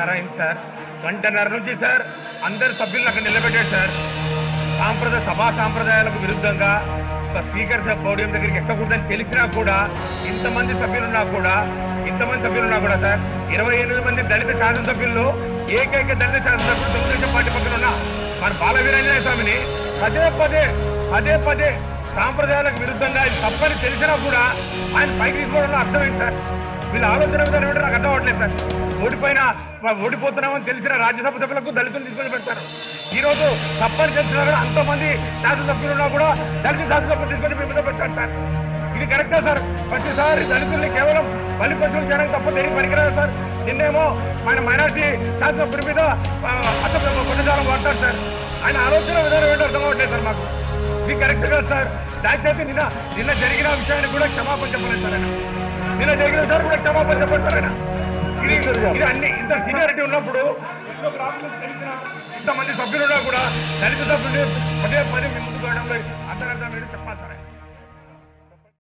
sir అయింది sir గంటన్నర నుంచి సార్ అందరు సభ్యులను అక్కడ నిలబెట్టాడు సార్ సాంప్రదాయ సభా సాంప్రదాయాలకు విరుద్ధంగా ఒక స్పీకర్ సార్ పోడియం దగ్గరికి ఎక్కకూడదని తెలిసినా కూడా ఇంతమంది సభ్యులున్నా కూడా ఇంతమంది సభ్యులున్నా కూడా సార్ ఇరవై ఎనిమిది మంది దళిత శాసనసభ్యుల్లో ఏకైక దళిత శాసనసభ్యులు తెలుగుదేశం పార్టీ పక్కన ఉన్న మన బాల వీరాంజనేయ స్వామిని పదే పదే పదే పదే సాంప్రదాయాలకు విరుద్ధంగా ఇది తప్పని తెలిసినా కూడా ఆయన పైకి తీసుకోవడంలో అర్థం ఏంటి సార్ వీళ్ళ ఆలోచన విధానం ఏంటో నాకు అర్థం అవ్వట్లేదు సార్ ఓడిపోయిన ఓడిపోతున్నామని తెలిసిన రాజ్యసభ సభ్యులకు దళితులు తీసుకొని పెడతారు ఈ రోజు తప్పని తెలిసినా కూడా అంతో మంది శాసనసభ్యులు ఉన్నా కూడా దళిత శాసనసభ్యులు తీసుకొని మీ మీద పెట్టారు సార్ ఇది కరెక్టా సార్ ప్రతిసారి దళితుల్ని కేవలం బలి పశువులు చేయడానికి తప్ప దేనికి పనికిరాదు సార్ నిన్నేమో మన మైనార్టీ శాసనసభ్యుడి మీద అసలు కొన్నిసార్లు వాడతారు సార్ ఆయన ఆలోచన విధానం ఏంటో అర్థం అవ్వట్లేదు సార్ మాకు ఇది కరెక్ట్ కాదు సార్ దయచేసి నిన్న నిన్న జరిగిన విషయాన్ని కూడా క్షమాపణ చెప్పలేదు సార్ ఆయన నిన్న జరిగిన సార్ కూడా క్షమాపణ చెప్పండి సార్ ఆయన ఇది ఇది అన్ని ఇంత సీనియారిటీ ఉన్నప్పుడు ఇంట్లో ప్రాబ్లమ్స్ తెలిసిన ఇంతమంది సభ్యులు ఉన్నా కూడా దళిత సభ్యులు పదే పదే మీ ముందుకు రావడంలో అంతర్గతం చెప్పాలి సార్ ఆయన